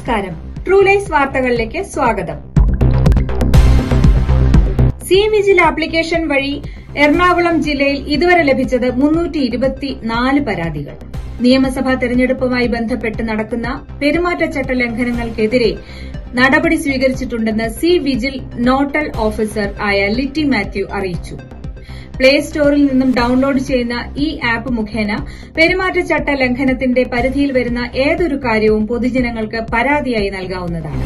നമസ്കാരം ട്രൂലൈസ് വാർത്തകളിലേക്ക് സ്വാഗതം സി വിജിൽ ആപ്ലിക്കേഷൻ വഴി എറണാകുളം ജില്ലയിൽ ഇതുവരെ ലഭിച്ചത് മുന്നൂറ്റി ഇരുപത്തിനാല് പരാതികൾ നിയമസഭാ തെരഞ്ഞെടുപ്പുമായി ബന്ധപ്പെട്ട് നടക്കുന്ന പെരുമാറ്റച്ചട്ട ലംഘനങ്ങൾക്കെതിരെ നടപടി സ്വീകരിച്ചിട്ടുണ്ടെന്ന് സി വിജിൽ നോട്ടൽ ഓഫീസർ ആയ ലിറ്റി മാത്യു അറിയിച്ചു പ്ലേ സ്റ്റോറിൽ നിന്നും ഡൌൺലോഡ് ചെയ്യുന്ന ഈ ആപ്പ് മുഖേന പെരുമാറ്റച്ചട്ട ലംഘനത്തിന്റെ പരിധിയിൽ വരുന്ന ഏതൊരു കാര്യവും പൊതുജനങ്ങൾക്ക് പരാതിയായി നൽകാവുന്നതാണ്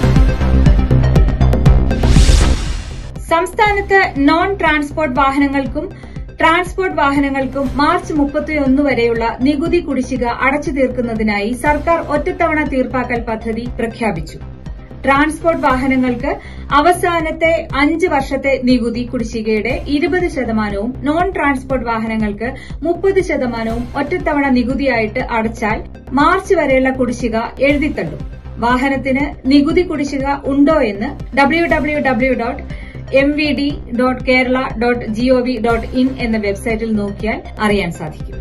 സംസ്ഥാനത്ത് നോൺ ട്രാൻസ്പോർട്ട് വാഹനങ്ങൾക്കും ട്രാൻസ്പോർട്ട് വാഹനങ്ങൾക്കും മാർച്ച് മുപ്പത്തിയൊന്ന് വരെയുള്ള നികുതി കുടിശ്ശിക അടച്ചു തീർക്കുന്നതിനായി സർക്കാർ ഒറ്റത്തവണ തീർപ്പാക്കൽ പദ്ധതി പ്രഖ്യാപിച്ചു ട്രാൻസ്പോർട്ട് വാഹനങ്ങൾക്ക് അവസാനത്തെ അഞ്ച് വർഷത്തെ നികുതി കുടിശ്ശികയുടെ ഇരുപത് ശതമാനവും നോൺ ട്രാൻസ്പോർട്ട് വാഹനങ്ങൾക്ക് മുപ്പത് ശതമാനവും ഒറ്റത്തവണ നികുതിയായിട്ട് അടച്ചാൽ മാർച്ച് വരെയുള്ള കുടിശ്ശിക എഴുതിത്തള്ളും വാഹനത്തിന് നികുതി കുടിശ്ശിക ഉണ്ടോ എന്ന് W W W dot M V D dot Kerala dot G O V dot in എന്ന വെബ്സൈറ്റിൽ നോക്കിയാൽ അറിയാൻ സാധിക്കും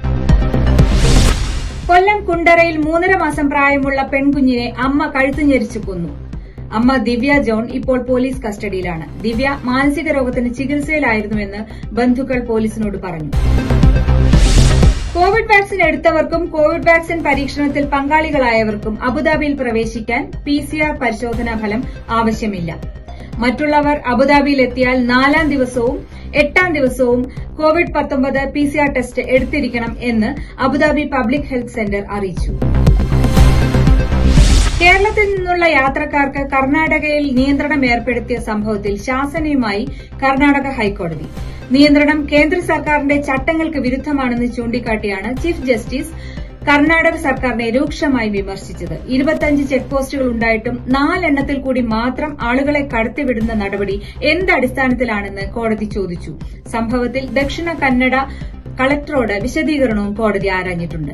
കൊല്ലം കുണ്ടറയിൽ മൂന്നര മാസം പ്രായമുള്ള പെൺകുഞ്ഞിനെ അമ്മ കഴുത്തു ഞെരിച്ചു കൊന്നു അമ്മ ദിവ്യ ജോൺ ഇപ്പോൾ പോലീസ് കസ്റ്റഡിയിലാണ് ദിവ്യ മാനസിക രോഗത്തിന് ചികിത്സയിലായിരുന്നുവെന്ന് ബന്ധുക്കൾ പോലീസിനോട് പറഞ്ഞു കോവിഡ് വാക്സിൻ എടുത്തവർക്കും കോവിഡ് വാക്സിൻ പരീക്ഷണത്തിൽ പങ്കാളികളായവർക്കും അബുദാബിയിൽ പ്രവേശിക്കാൻ പിസിആർ പരിശോധനാ ഫലം ആവശ്യമില്ല മറ്റുള്ളവർ അബുദാബിയിൽ എത്തിയാൽ നാലാം ദിവസവും എട്ടാം ദിവസവും കോവിഡ് പത്തൊമ്പത് പിസിആർ ടെസ്റ്റ് എടുത്തിരിക്കണം എന്ന് അബുദാബി പബ്ലിക് ഹെൽത്ത് സെന്റർ അറിയിച്ചു കേരളത്തിൽ നിന്നുള്ള യാത്രക്കാർക്ക് കർണാടകയിൽ നിയന്ത്രണം ഏർപ്പെടുത്തിയ സംഭവത്തിൽ ശാസനയുമായി കർണാടക ഹൈക്കോടതി നിയന്ത്രണം കേന്ദ്ര സർക്കാരിന്റെ ചട്ടങ്ങൾക്ക് വിരുദ്ധമാണെന്ന് ചൂണ്ടിക്കാട്ടിയാണ് ചീഫ് ജസ്റ്റിസ് കർണാടക സർക്കാരിനെ രൂക്ഷമായി വിമർശിച്ചത് ഇരുപത്തഞ്ച് ചെക്ക് പോസ്റ്റുകൾ ഉണ്ടായിട്ടും നാലെണ്ണത്തിൽ കൂടി മാത്രം ആളുകളെ കടത്തിവിടുന്ന നടപടി എന്തടിസ്ഥാനത്തിലാണെന്ന് കോടതി ചോദിച്ചു സംഭവത്തിൽ ദക്ഷിണ കന്നഡ കളക്ടറോട് വിശദീകരണവും കോടതി ആരാഞ്ഞിട്ടുണ്ട്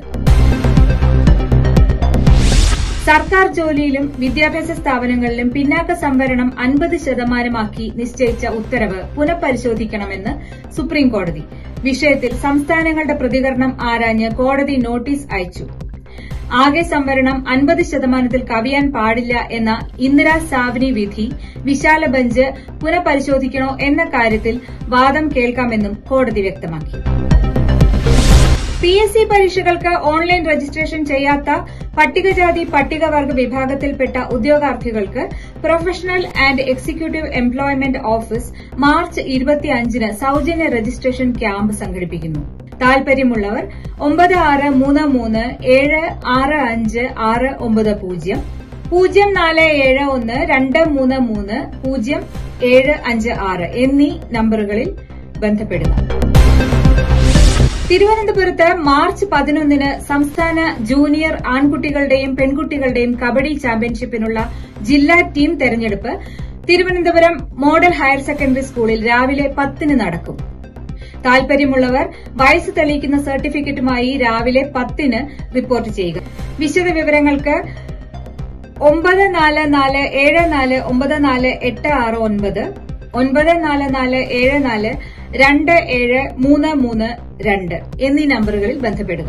സർക്കാർ ജോലിയിലും വിദ്യാഭ്യാസ സ്ഥാപനങ്ങളിലും പിന്നാക്ക സംവരണം അൻപത് ശതമാനമാക്കി നിശ്ചയിച്ച ഉത്തരവ് പുനഃപരിശോധിക്കണമെന്ന് സുപ്രീം കോടതി വിഷയത്തിൽ സംസ്ഥാനങ്ങളുടെ പ്രതികരണം ആരാഞ്ഞ് കോടതി നോട്ടീസ് അയച്ചു ആകെ സംവരണം അൻപത് ശതമാനത്തിൽ കവിയാൻ പാടില്ല എന്ന ഇന്ദിരാ സാവ്നി വിധി വിശാല ബെഞ്ച് പുനഃപരിശോധിക്കണോ എന്ന കാര്യത്തിൽ വാദം കേൾക്കാമെന്നും കോടതി വ്യക്തമാക്കി പി എസ് സി പരീക്ഷകൾക്ക് ഓൺലൈൻ രജിസ്ട്രേഷൻ ചെയ്യാത്ത പട്ടികജാതി പട്ടികവർഗ വിഭാഗത്തിൽപ്പെട്ട ഉദ്യോഗാർത്ഥികൾക്ക് professional and executive employment office March ഇരുപത്തിയഞ്ചിന് സൌജന്യ രജിസ്ട്രേഷൻ ക്യാമ്പ് സംഘടിപ്പിക്കുന്നു താൽപര്യമുള്ളവർ ഒമ്പത് ആറ് മൂന്ന് മൂന്ന് ഏഴ് ആറ് അഞ്ച് ആറ് ഒമ്പത് പൂജ്യം പൂജ്യം നാല് ഏഴ് ഒന്ന് രണ്ട് മൂന്ന് മൂന്ന് പൂജ്യം ഏഴ് അഞ്ച് ആറ് എന്നീ നമ്പറുകളിൽ ബന്ധപ്പെടുക തിരുവനന്തപുരത്ത് മാർച്ച് പതിനൊന്നിന് സംസ്ഥാന ജൂനിയർ ആൺകുട്ടികളുടെയും പെൺകുട്ടികളുടെയും കബഡി ചാമ്പ്യൻഷിപ്പിനുള്ള ജില്ലാ ടീം തെരഞ്ഞെടുപ്പ് തിരുവനന്തപുരം മോഡൽ ഹയർ സെക്കൻഡറി സ്കൂളിൽ രാവിലെ പത്തിന് നടക്കും താൽപര്യമുള്ളവർ വയസ്സ് തെളിയിക്കുന്ന സർട്ടിഫിക്കറ്റുമായി രാവിലെ പത്തിന് റിപ്പോർട്ട് ചെയ്യുക വിശദ വിവരങ്ങൾക്ക് ഒമ്പത് നാല് നാല് ഏഴ് നാല് ഒമ്പത് നാല് എട്ട് ആറ് ഒൻപത് ഒൻപത് നാല് നാല് ഏഴ് നാല് രണ്ട് ഏഴ് മൂന്ന് മൂന്ന് രണ്ട് എന്നീ നമ്പറുകളിൽ ബന്ധപ്പെടുക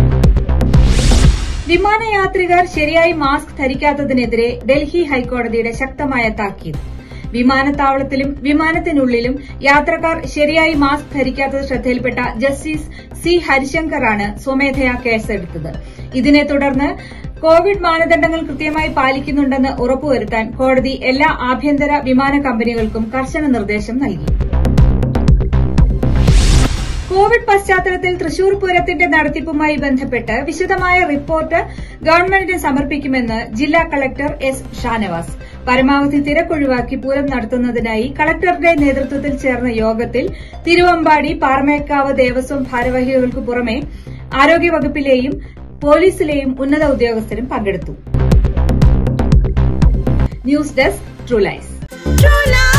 വിമാനയാത്രികർ ശരിയായി മാസ്ക് ധരിക്കാത്തതിനെതിരെ ഡൽഹി ഹൈക്കോടതിയുടെ ശക്തമായ താക്കീത് വിമാനത്താവളത്തിലും വിമാനത്തിനുള്ളിലും യാത്രക്കാർ ശരിയായി മാസ്ക് ധരിക്കാത്തത് ശ്രദ്ധയിൽപ്പെട്ട ജസ്റ്റിസ് സി ഹരിശങ്കറാണ് സ്വമേധയാ കേസെടുത്തത് ഇതിനെ തുടർന്ന് കോവിഡ് മാനദണ്ഡങ്ങൾ കൃത്യമായി പാലിക്കുന്നുണ്ടെന്ന് ഉറപ്പുവരുത്താൻ കോടതി എല്ലാ ആഭ്യന്തര വിമാന കമ്പനികൾക്കും കർശന നിർദ്ദേശം നൽകി കോവിഡ് പശ്ചാത്തലത്തിൽ തൃശൂർ പൂരത്തിന്റെ നടത്തിപ്പുമായി ബന്ധപ്പെട്ട് വിശദമായ റിപ്പോർട്ട് ഗവൺമെന്റിന് സമർപ്പിക്കുമെന്ന് ജില്ലാ കളക്ടർ എസ് ഷാനവാസ് പരമാവധി തിരക്കൊഴിവാക്കി പൂരം നടത്തുന്നതിനായി കളക്ടറുടെ നേതൃത്വത്തിൽ ചേർന്ന യോഗത്തിൽ തിരുവമ്പാടി പാറമേക്കാവ് ദേവസ്വം ഭാരവാഹികൾക്ക് പുറമെ ആരോഗ്യവകുപ്പിലെയും പോലീസിലെയും ഉന്നത ഉദ്യോഗസ്ഥരും പങ്കെടുത്തു ന്യൂസ് ഡെസ്ക് ട്രൂലൈസ് True love.